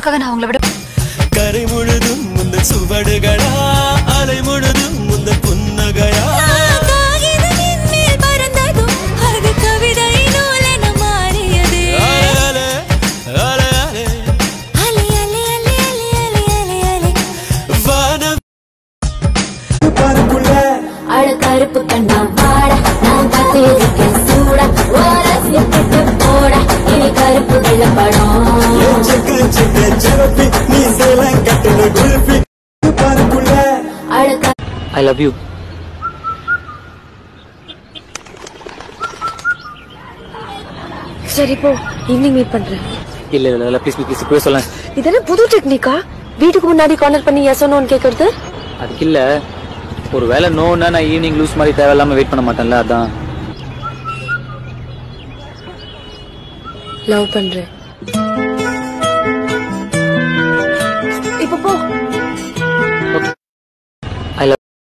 உங்களுக்காக நான் உங்களை விட கரை முழுதும் முந்த சுவடுகளா அலை முழுதும் முந்த புன்னகையா காகிதத்தின் மேல் பறந்ததும் அது கவிதை நூலென மாறியது. அலை, அலை, அலை, அலை. அலை, அலை, அலை, அலை, அலை, அலை, அலை. வானம் அட கருப்பு கண்ணா வாடா நான் காத்திருக்கேன் சூடா ஓரசி கட்டு போடா இனி கருப்பு வெள்ள படம் சிக்கு சிக்கு சிறப்பி நீ சேலம் கட்டின குல்பி பாருக்குள்ள அட க- ஐ லவ் யூ சரி போ ஈவினிங் மீட் பண்றேன் இல்ல இல்ல இல்ல ப்ளீஸ் ப்ளீஸ் இப்பவே சொல்லேன் இதெல்லாம் புது டெக்னிக்கா வீட்டுக்கு முன்னாடி கார்னர் பண்ணி எஸ் நோன்னு கேக்குறது அதுக்கு இல்ல ஒரு வேலை நோன்னா நான் ஈவினிங் லூஸ் மாதிரி தேவையில்லாம வெயிட் பண்ண மாட்டேன்ல அதான் லவ் பண்றேன்